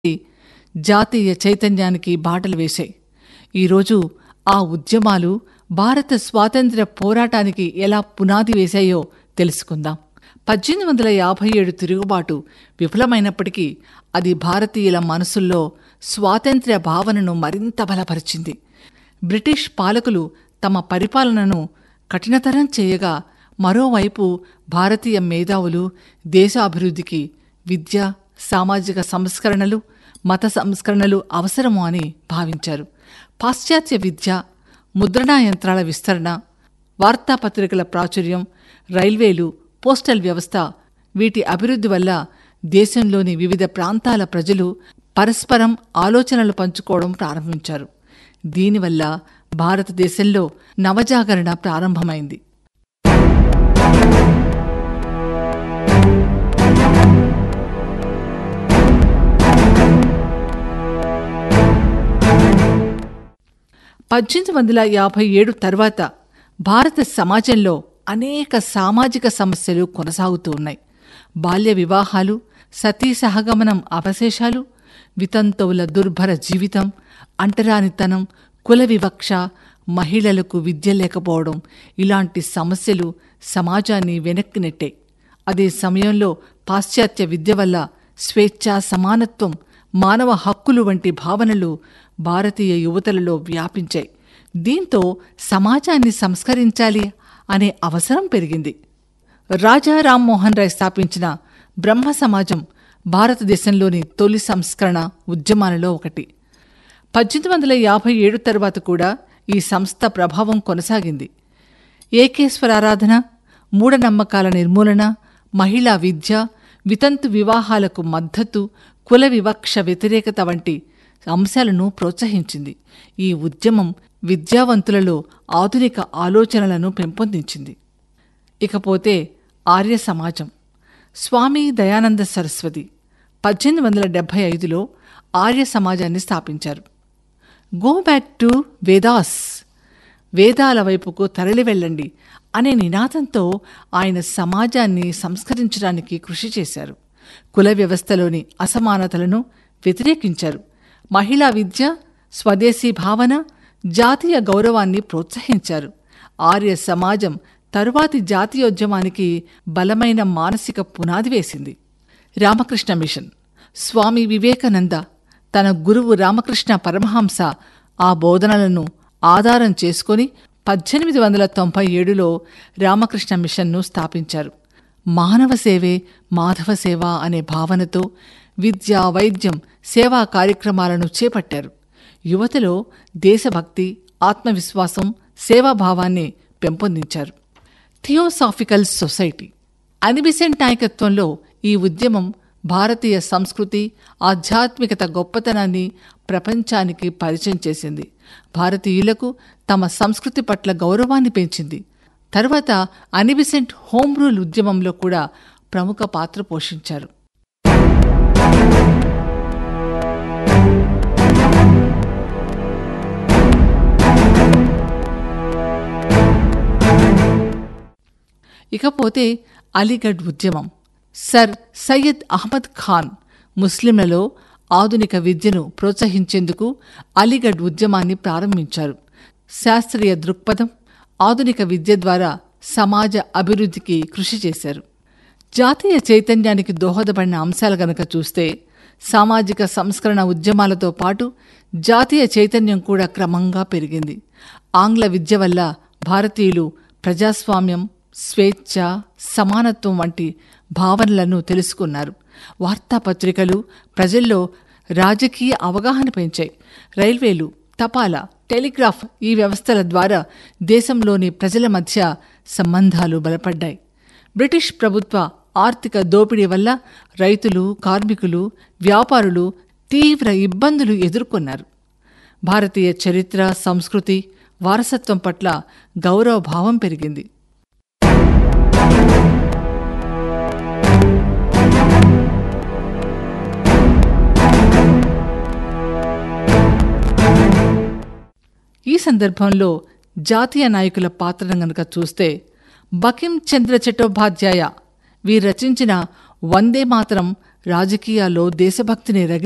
జాతీయ చైతన్యానికి బాటలు వేశాయి ఈరోజు ఆ ఉద్యమాలు భారత స్వాతంత్ర్య పోరాటానికి ఎలా పునాది వేశాయో తెలుసుకుందాం పద్దెనిమిది వందల యాభై ఏడు తిరుగుబాటు విఫలమైనప్పటికీ అది భారతీయుల మనసుల్లో స్వాతంత్ర్య భావనను మరింత బలపరిచింది బ్రిటిష్ పాలకులు తమ పరిపాలనను కఠినతరం చేయగా మరోవైపు భారతీయ మేధావులు దేశాభివృద్ధికి విద్య సామాజిక సంస్కరణలు మత సంస్కరణలు అవసరము అని భావించారు పాశ్చాత్య విద్య ముద్రణా యంత్రాల విస్తరణ వార్తాపత్రికల ప్రాచుర్యం రైల్వేలు పోస్టల్ వ్యవస్థ వీటి అభివృద్ధి వల్ల దేశంలోని వివిధ ప్రాంతాల ప్రజలు పరస్పరం ఆలోచనలు పంచుకోవడం ప్రారంభించారు దీనివల్ల భారతదేశంలో నవజాగరణ ప్రారంభమైంది పద్దెనిమిది వందల యాభై ఏడు తర్వాత భారత సమాజంలో అనేక సామాజిక సమస్యలు కొనసాగుతూ ఉన్నాయి బాల్య వివాహాలు సతీ సహగమనం అవశేషాలు వితంతువుల దుర్భర జీవితం అంటరానితనం కుల వివక్ష మహిళలకు విద్య లేకపోవడం ఇలాంటి సమస్యలు సమాజాన్ని వెనక్కి నెట్టాయి అదే సమయంలో పాశ్చాత్య విద్య వల్ల స్వేచ్ఛ సమానత్వం మానవ హక్కులు వంటి భావనలు భారతీయ యువతలలో వ్యాపించాయి దీంతో సమాజాన్ని సంస్కరించాలి అనే అవసరం పెరిగింది రాజా రామ్మోహన్ రాయ్ స్థాపించిన బ్రహ్మ సమాజం భారతదేశంలోని తొలి సంస్కరణ ఉద్యమాలలో ఒకటి పద్దెనిమిది వందల యాభై ఏడు తర్వాత కూడా ఈ సంస్థ ప్రభావం కొనసాగింది ఏకేశ్వరారాధన మూఢనమ్మకాల నిర్మూలన మహిళా విద్య వితంతు వివాహాలకు మద్దతు కుల వివక్ష వ్యతిరేకత వంటి అంశాలను ప్రోత్సహించింది ఈ ఉద్యమం విద్యావంతులలో ఆధునిక ఆలోచనలను పెంపొందించింది ఇకపోతే ఆర్య సమాజం స్వామి దయానంద సరస్వతి పద్దెనిమిది వందల డెబ్భై ఐదులో ఆర్య సమాజాన్ని స్థాపించారు గో బ్యాక్ టు వేదాస్ వేదాల వైపుకు తరలి వెళ్ళండి అనే నినాదంతో ఆయన సమాజాన్ని సంస్కరించడానికి కృషి చేశారు కుల వ్యవస్థలోని అసమానతలను వ్యతిరేకించారు మహిళా విద్య స్వదేశీ భావన జాతీయ గౌరవాన్ని ప్రోత్సహించారు ఆర్య సమాజం తరువాతి జాతీయోద్యమానికి బలమైన మానసిక పునాది వేసింది రామకృష్ణ మిషన్ స్వామి వివేకానంద తన గురువు రామకృష్ణ పరమహంస ఆ బోధనలను ఆధారం చేసుకుని పద్దెనిమిది వందల తొంభై ఏడులో రామకృష్ణ మిషన్ను స్థాపించారు మానవ సేవే మాధవ సేవ అనే భావనతో విద్య వైద్యం సేవా కార్యక్రమాలను చేపట్టారు యువతలో దేశభక్తి ఆత్మవిశ్వాసం సేవాభావాన్ని పెంపొందించారు థియోసాఫికల్ సొసైటీ అనిబిసెంట్ నాయకత్వంలో ఈ ఉద్యమం భారతీయ సంస్కృతి ఆధ్యాత్మికత గొప్పతనాన్ని ప్రపంచానికి పరిచయం చేసింది భారతీయులకు తమ సంస్కృతి పట్ల గౌరవాన్ని పెంచింది తర్వాత అనిబిసెంట్ హోమ్ రూల్ ఉద్యమంలో కూడా ప్రముఖ పాత్ర పోషించారు ఇకపోతే అలీగఢ్ ఉద్యమం సర్ సయ్యద్ అహ్మద్ ఖాన్ ముస్లింలలో ఆధునిక విద్యను ప్రోత్సహించేందుకు అలీగఢ్ ఉద్యమాన్ని ప్రారంభించారు శాస్త్రీయ దృక్పథం ఆధునిక విద్య ద్వారా సమాజ అభివృద్ధికి కృషి చేశారు జాతీయ చైతన్యానికి దోహదపడిన అంశాలు గనక చూస్తే సామాజిక సంస్కరణ ఉద్యమాలతో పాటు జాతీయ చైతన్యం కూడా క్రమంగా పెరిగింది ఆంగ్ల విద్య వల్ల భారతీయులు ప్రజాస్వామ్యం స్వేచ్ఛ సమానత్వం వంటి భావనలను తెలుసుకున్నారు వార్తాపత్రికలు ప్రజల్లో రాజకీయ అవగాహన పెంచాయి రైల్వేలు తపాలా టెలిగ్రాఫ్ ఈ వ్యవస్థల ద్వారా దేశంలోని ప్రజల మధ్య సంబంధాలు బలపడ్డాయి బ్రిటిష్ ప్రభుత్వ ఆర్థిక దోపిడీ వల్ల రైతులు కార్మికులు వ్యాపారులు తీవ్ర ఇబ్బందులు ఎదుర్కొన్నారు భారతీయ చరిత్ర సంస్కృతి వారసత్వం పట్ల గౌరవభావం పెరిగింది ఈ సందర్భంలో జాతీయ నాయకుల పాత్రను గనక చూస్తే బకిం చంద్ర చట్టోపాధ్యాయ వీరు రచించిన వందే మాతరం రాజకీయాల్లో దేశభక్తిని రగిలి